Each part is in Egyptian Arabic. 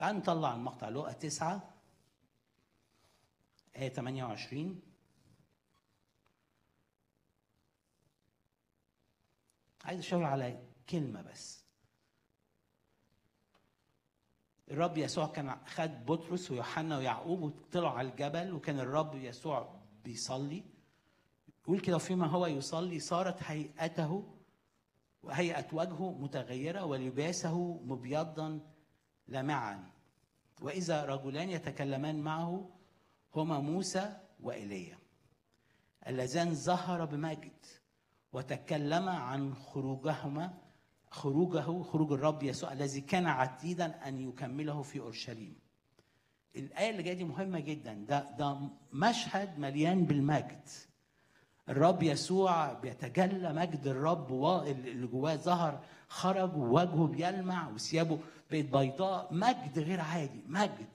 تعال نطلع المقطع لقى تسعة آية 28 عايز اشاور على كلمة بس الرب يسوع كان خد بطرس ويوحنا ويعقوب وطلعوا على الجبل وكان الرب يسوع بيصلي يقول كده فيما هو يصلي صارت هيئته وهيئة وجهه متغيرة ولباسه مبيضا لامعا وإذا رجلان يتكلمان معه هما موسى وإيليا اللذان ظهر بمجد وتكلما عن خروجهما خروجه خروج الرب يسوع الذي كان عتيدا ان يكمله في اورشليم. الايه اللي جايه دي مهمه جدا ده ده مشهد مليان بالمجد. الرب يسوع بيتجلى مجد الرب اللي جواه ظهر خرج ووجهه بيلمع وثيابه بقت بيضاء مجد غير عادي مجد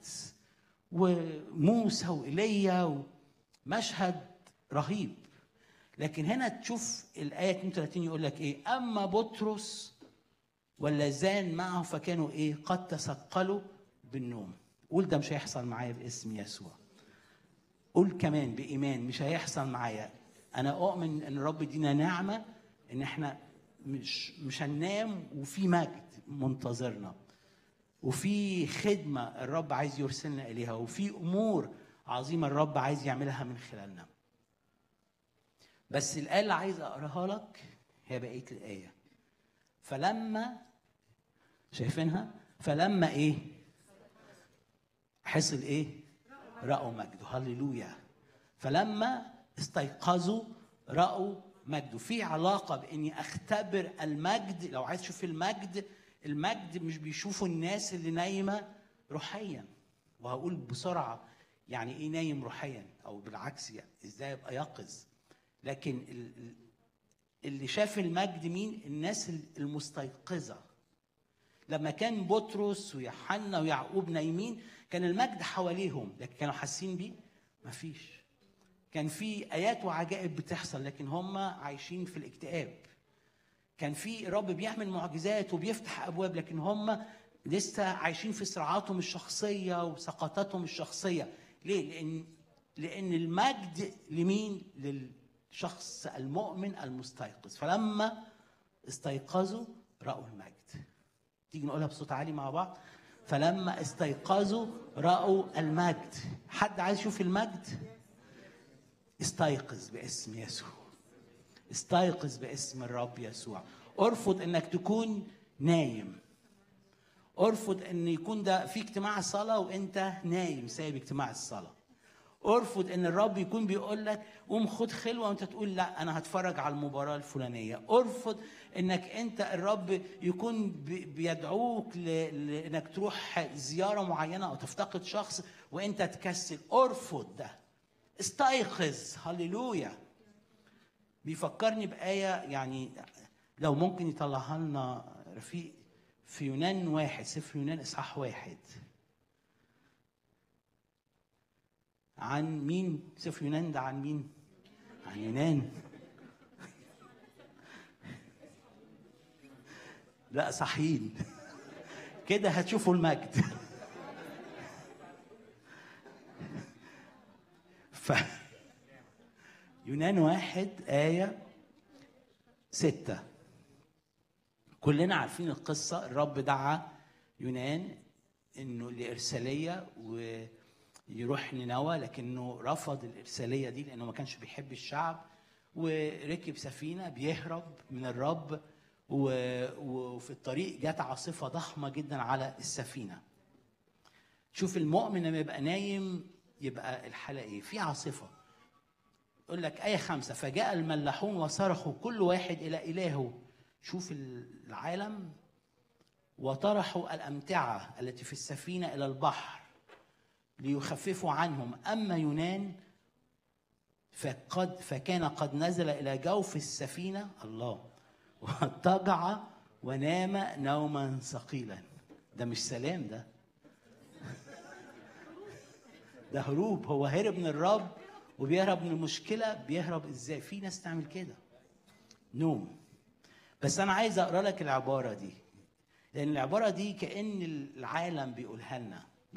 وموسى وايليا مشهد رهيب لكن هنا تشوف الآية 32 يقول لك إيه أما بطرس واللذان معه فكانوا إيه قد تثقلوا بالنوم قول ده مش هيحصل معايا باسم يسوع قول كمان بإيمان مش هيحصل معايا أنا أؤمن إن الرب يدينا نعمة إن إحنا مش مش هننام وفي مجد منتظرنا وفي خدمة الرب عايز يرسلنا إليها وفي أمور عظيمة الرب عايز يعملها من خلالنا بس الآية اللي عايز أقراها لك هي بقية الآية فلما شايفينها فلما إيه حصل إيه رأوا مجده هللويا فلما استيقظوا رأوا مجده في علاقة بإني أختبر المجد لو عايز تشوف المجد المجد مش بيشوفوا الناس اللي نايمة روحيا وهقول بسرعة يعني إيه نايم روحيا أو بالعكس يعني إزاي أبقى يقظ لكن اللي شاف المجد مين الناس المستيقظه لما كان بطرس ويوحنا ويعقوب نايمين كان المجد حواليهم لكن كانوا حاسين بيه مفيش كان في ايات وعجائب بتحصل لكن هم عايشين في الاكتئاب كان في الرب بيعمل معجزات وبيفتح ابواب لكن هم لسه عايشين في صراعاتهم الشخصيه وسقطاتهم الشخصيه ليه لان لان المجد لمين لل الشخص المؤمن المستيقظ فلما استيقظوا رأوا المجد تيجي نقولها بصوت عالي مع بعض فلما استيقظوا رأوا المجد حد عايز يشوف المجد استيقظ باسم يسوع استيقظ باسم الرب يسوع ارفض انك تكون نايم ارفض ان يكون ده في اجتماع صلاه وانت نايم سايب اجتماع الصلاه ارفض ان الرب يكون بيقول لك قوم خد خلوه وانت تقول لا انا هتفرج على المباراه الفلانيه ارفض انك انت الرب يكون بيدعوك لانك تروح زياره معينه او تفتقد شخص وانت تكسل ارفض ده استيقظ هللويا بيفكرني بآية يعني لو ممكن يطلعها لنا رفيق في يونان واحد سفر يونان إصحاح واحد عن مين سفر يونان ده عن مين عن يونان لا صحيين كده هتشوفوا المجد ف يونان واحد آية ستة كلنا عارفين القصة الرب دعا يونان انه لإرسالية و يروح نينوى لكنه رفض الإرسالية دي لأنه ما كانش بيحب الشعب وركب سفينة بيهرب من الرب وفي الطريق جت عاصفة ضخمة جدا على السفينة شوف المؤمن لما يبقى نايم يبقى الحالة ايه في عاصفة يقول لك آية خمسة فجاء الملاحون وصرخوا كل واحد إلى إلهه شوف العالم وطرحوا الأمتعة التي في السفينة إلى البحر ليخففوا عنهم أما يونان فقد فكان قد نزل إلى جوف السفينة الله واضطجع ونام نوما ثقيلا ده مش سلام ده ده هروب هو هرب من الرب وبيهرب من المشكلة بيهرب ازاي في ناس تعمل كده نوم بس انا عايز اقرا لك العبارة دي لان العباره دي كان العالم بيقولها لنا